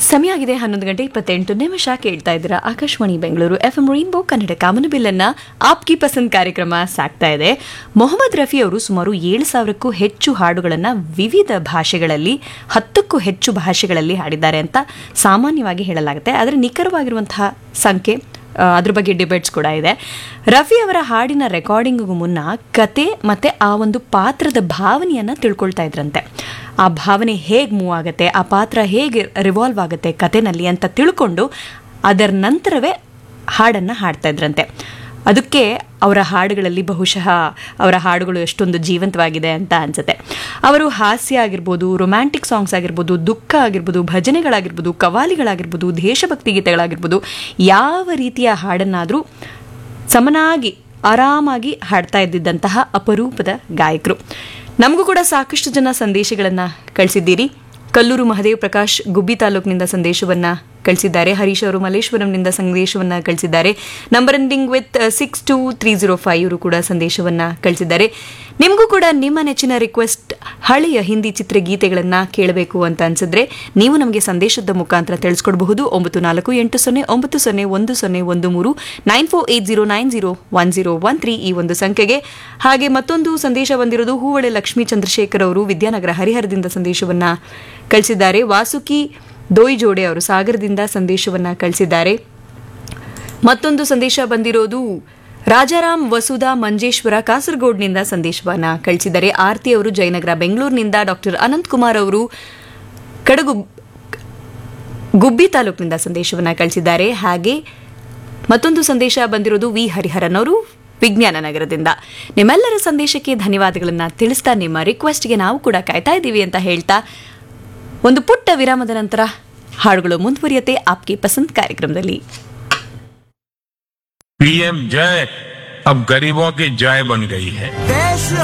ಸಮಯ ಆಗಿದೆ ಹನ್ನೊಂದು ಗಂಟೆ ಇಪ್ಪತ್ತೆಂಟು ನಿಮಿಷ ಕೇಳ್ತಾ ಇದ್ದೀರಾ Akashvani Bengaluru F M rainbow Kannada ಕಾಮನಬಿಲ್ಲನ್ನ ಆಪ್ಕಿ ಪಸಂದ್ ಕಾರ್ಯಕ್ರಮ ಸಾಕ್ತಾ ಇದೆ ಮೊಹಮ್ಮದ್ ರಫಿ ಅವರು ಸುಮಾರು ಏಳು ಸಾವಿರಕ್ಕೂ ಹೆಚ್ಚು ಹಾಡುಗಳನ್ನು ವಿವಿಧ ಭಾಷೆಗಳಲ್ಲಿ ಹತ್ತಕ್ಕೂ ಹೆಚ್ಚು ಭಾಷೆಗಳಲ್ಲಿ ಹಾಡಿದ್ದಾರೆ ಅಂತ ಸಾಮಾನ್ಯವಾಗಿ ಹೇಳಲಾಗುತ್ತೆ ಆದರೆ ನಿಖರವಾಗಿರುವಂತಹ ಸಂಖ್ಯೆ ಆ, ಅದ್ರ ಬಗ್ಗೆ ಡಿಬೇಟ್ಸ್ ಕೂಡ ಇದೆ ರಫಿ ಅವರ ಹಾಡಿನ ರೆಕಾರ್ಡಿಂಗ್ಗೂ ಮುನ್ನ ಕತೆ ಮತ್ತೆ ಆ ಒಂದು ಪಾತ್ರದ ಭಾವನೆಯನ್ನ ತಿಳ್ಕೊಳ್ತಾ ಇದ್ರಂತೆ ಆ ಭಾವನೆ ಹೇಗೆ ಮೂವ್ ಆಗುತ್ತೆ ಆ ಪಾತ್ರ ಹೇಗೆ ರಿವಾಲ್ವ್ ಆಗುತ್ತೆ ಕತೆನಲ್ಲಿ ಅಂತ ತಿಳ್ಕೊಂಡು ಅದರ ನಂತರವೇ ಹಾಡನ್ನ ಹಾಡ್ತಾ ಇದ್ರಂತೆ ಅದಕ್ಕೆ ಅವರ ಹಾಡುಗಳಲ್ಲಿ ಬಹುಶಃ ಅವರ ಹಾಡುಗಳು ಎಷ್ಟೊಂದು ಜೀವಂತವಾಗಿದೆ ಅಂತ ಅನ್ಸುತ್ತೆ ಅವರು ಹಾಸ್ಯ ಆಗಿರ್ಬೋದು ರೊಮ್ಯಾಂಟಿಕ್ ಸಾಂಗ್ಸ್ ಆಗಿರ್ಬೋದು ದುಃಖ ಆಗಿರ್ಬೋದು ಭಜನೆಗಳಾಗಿರ್ಬೋದು ಕವಾಲಿಗಳಾಗಿರ್ಬೋದು ದೇಶಭಕ್ತಿ ಗೀತೆಗಳಾಗಿರ್ಬೋದು ಯಾವ ರೀತಿಯ ಹಾಡನ್ನಾದರೂ ಸಮನಾಗಿ ಆರಾಮಾಗಿ ಹಾಡ್ತಾ ಇದ್ದಿದ್ದಂತಹ ಅಪರೂಪದ ಗಾಯಕರು ನಮಗೂ ಕೂಡ ಸಾಕಷ್ಟು ಜನ ಸಂದೇಶಗಳನ್ನು ಕಳಿಸಿದ್ದೀರಿ ಕಲ್ಲೂರು ಮಹದೇವ್ ಪ್ರಕಾಶ್ ಗುಬ್ಬಿ ತಾಲೂಕಿನಿಂದ ಸಂದೇಶವನ್ನ ಕಳಿಸಿದ್ದಾರೆ ಹರೀಶ್ ಅವರು ಮಲ್ಲೇಶ್ವರಂನಿಂದ ಸಂದೇಶವನ್ನ ಕಳಿಸಿದ್ದಾರೆ number ending with six two three zero five ಇವರು ಕೂಡ ಸಂದೇಶವನ್ನ ಕಳಿಸಿದ್ದಾರೆ ನಿಮಗೂ ಕೂಡ ನಿಮ್ಮ ನೆಚ್ಚಿನ ರಿಕ್ವೆಸ್ಟ್ ಹಳೆಯ ಹಿಂದಿ ಚಿತ್ರಗೀತೆಗಳನ್ನ ಕೇಳಬೇಕು ಅಂತ ಅನ್ಸಿದ್ರೆ ನೀವು ನಮಗೆ ಸಂದೇಶದ ಮುಖಾಂತರ ತಿಳಿಸ್ಕೊಡಬಹುದು ಒಂಬತ್ತು ನಾಲ್ಕು ಎಂಟು ಸೊನ್ನೆ ಒಂಬತ್ತು ಸೊನ್ನೆ ಒಂದು ಸೊನ್ನೆ ಒಂದು ಮೂರು nine four eight zero nine zero one zero one three ಈ ಒಂದು ಸಂಖ್ಯೆಗೆ ಹಾಗೆ ಮತ್ತೊಂದು ಸಂದೇಶ ಬಂದಿರೋದು ಹೂವಳೆ ಲಕ್ಷ್ಮೀ ಚಂದ್ರಶೇಖರ್ ಅವರು ವಿದ್ಯಾನಗರ ಹರಿಹರದಿಂದ ಸಂದೇಶವನ್ನ ಕಳಿಸಿದ್ದಾರೆ ವಾಸುಕಿ ದೋಯ್ ಜೋಡೆ ಅವರು ಸಾಗರದಿಂದ ಸಂದೇಶವನ್ನ ಕಳಿಸಿದ್ದಾರೆ ಮತ್ತೊಂದು ಸಂದೇಶ ಬಂದಿರೋದು ರಾಜಾರಾಮ್ ವಸುಧಾ ಮಂಜೇಶ್ವರ ಕಾಸರಗೋಡ್ನಿಂದ ಸಂದೇಶವನ್ನ ಕಳಿಸಿದ್ದಾರೆ ಆರ್ತಿ ಅವರು ಜಯನಗರ ಬೆಂಗಳೂರಿನಿಂದ ಡಾಕ್ಟರ್ ಅನಂತ್ ಕುಮಾರ್ ಅವರು ಕಡಗು ಗುಬ್ಬಿ ತಾಲೂಕಿನಿಂದ ಸಂದೇಶವನ್ನ ಕಳಿಸಿದ್ದಾರೆ ಹಾಗೆ ಮತ್ತೊಂದು ಸಂದೇಶ ಬಂದಿರೋದು ವಿ ಹರಿಹರನ್ ಅವರು ವಿಜ್ಞಾನ ನಗರದಿಂದ ನಿಮ್ಮೆಲ್ಲರ ಸಂದೇಶಕ್ಕೆ ಧನ್ಯವಾದಗಳನ್ನ ತಿಳಿಸ್ತಾ ನಿಮ್ಮ ರಿಕ್ವೆಸ್ಟ್ಗೆ ನಾವು ಕೂಡ ಕಾಯ್ತಾ ಇದ್ದೀವಿ ಅಂತ ಹೇಳ್ತಾ ಒಂದು ಪುಟ್ಟ ವಿರಾಮದ ನಂತರ ಹಾಡುಗಳು ಮುಂದುವರಿಯುತ್ತೆ ಆಪ್ಗೆ ಪಸಂದ್ ಕಾರ್ಯಕ್ರಮದಲ್ಲಿ पीएम जय अब गरीबों की जय बन गई है देश